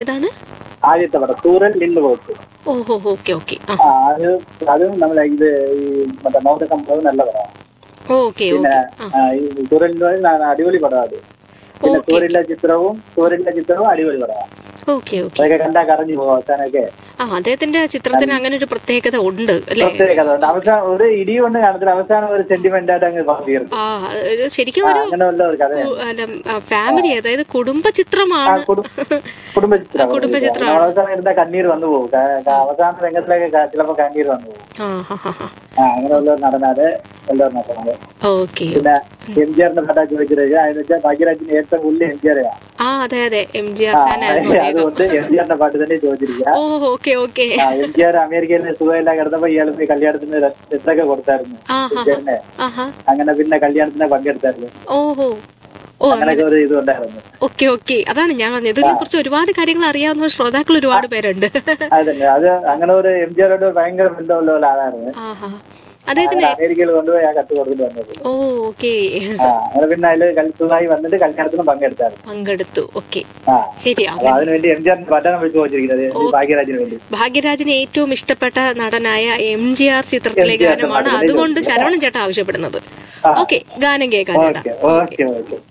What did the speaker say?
ഏതാണ് ആദ്യത്തെ പടം സൂരൻ നിന്ന് പോക്ക് ഓഹോ ഓക്കെ ഓക്കെ ആ ആ അത് അതും നമ്മളെ ഇത് ഈ മറ്റേ മൗത സംഭവം നല്ല പടമാണ് ഓക്കെ പിന്നെ ഓക്കെ ആ ആ, ഈ സൂര്യൻ അടിപൊളി പടമാണ് അത് പിന്നെ ഓക്കെ സൂര്യന്റെ ചിത്രവും സൂര്യന്റെ ചിത്രവും അടിപൊളി പടമാണ് ഓക്കെ ഓക്കെ അതൊക്കെ കണ്ടാ കറഞ്ഞു പോകും അവസാനമൊക്കെ ആ അദ്ദേഹത്തിന്റെ ചിത്രത്തിന് അങ്ങനെ ഒരു പ്രത്യേകത ഉണ്ട് അല്ലേ പ്രത്യേകത ഉണ്ട് അവസാനം ഒരു ഇടി കൊണ്ട് കാണത്തില്ല അവസാനം ഒരു സെന്റിമെന്റ് ആയിട്ട് അങ്ങ് തീർന്നു ആ ഒരു ശരിക്കും ഒരു അങ്ങനെ വല്ല ഒരു കഥയാണ് കു- അല്ല, ഫാമിലി അതായത് കുടുംബ ആ, ചിത്രമാണ് കുടു- കുടുംബചിത്രം കുടുംബചിത്രമാണ്. അവസാനം ഇരുന്ന കണ്ണീർ വന്നു പോകും ക- ക- അവസാന രംഗത്തിലൊക്കെ ക- ചിലപ്പോ കണ്ണീർ വന്നു പോകും ആ ഹാ ഹാ ഹാ ആ അങ്ങനെ വല്ല നടനാട് വല്ല നടനാട് ഓക്കെ പിന്നെ എം ജി ആറിന്റെ പട്ടാ ചോദിച്ചത് അതിന് വെച്ചാൽ ഭാഗ്യരാജിന് ഏറ്റവും കൂടുതൽ എം ജി ആറെയാ ആ അതെ അതെ എം ജി ആർ ഫാൻ ആയിരുന്നു അദ്ദേഹം അതുകൊണ്ട് എം ജി ആറിന്റെ പാട്ട് തന്നെ ചോദിച്ചിരിക്കുക ഓ ഓക്കെ ഓക്കെ ആ എം ജി ആർ അമേരിക്കയിൽ സുഖമില്ല കിടന്നപ്പോ ഇയാൾ പോയി കല്യാണത്തിന് രക്ഷയൊക്കെ കൊടുത്തായിരുന്നു ആ എം ഹാ ജി ആറിനെ ആഹാ അങ്ങനെ പിന്നെ കല്യാണത്തിന് പങ്കെടുത്തായിരുന്നു ഓഹോ ഓ അങ്ങനെയൊക്കെ ഒരു ഇതുണ്ടായിരുന്നു ഓക്കെ ഓക്കെ അതാണ് ഞാൻ പറഞ്ഞത് ഇതിനെ കുറിച്ച് ഒരുപാട് കാര്യങ്ങൾ അറിയാവുന്ന ശ്രോതാക്കൾ ഒരുപാട് പേരുണ്ട് അതന്നെ അത് അങ്ങനെ ഒരു എം ജി ആറോട് ഭയങ്കര ബന്ധമുള്ള ഒരു ആളാണ് ആഹാ അദ്ദേഹത്തിന് അങ്ങനെ അമേരിക്കയിൽ കൊണ്ടുപോയി ആ കത്ത് കൊടുത്തിട്ട് വന്നത് ഓ ഓക്കെ ആ അങ്ങനെ പിന്നെ അതില് കൽസുമായി വന്നിട്ട് കല്യാണത്തിന് പങ്കെടുത്തായിരുന്നു പങ്കെടുത്തു ഓക്കെ ആ ശരി അപ്പൊ അതിനു വേണ്ടി എം ജി ആറിന്റെ പാട്ടാണ് വിളിച്ചു ചോദിച്ചിരിക്കുന്നത് ഈ ഭാഗ്യരാജിന് വേണ്ടി ഭാഗ്യരാജിന് ഏറ്റവും ഇഷ്ടപ്പെട്ട നടനായ എം ജി ആർ ചിത്രത്തിലെ ഗാനമാണ് അതുകൊണ്ട് ശരവണൻ ചേട്ടൻ ആവശ്യപ്പെടുന്നത് ഓക്കെ ഗാനം കേൾക്കാം ചേട്ടാ ഓക്കെ ഓക്കെ ഓക്കെ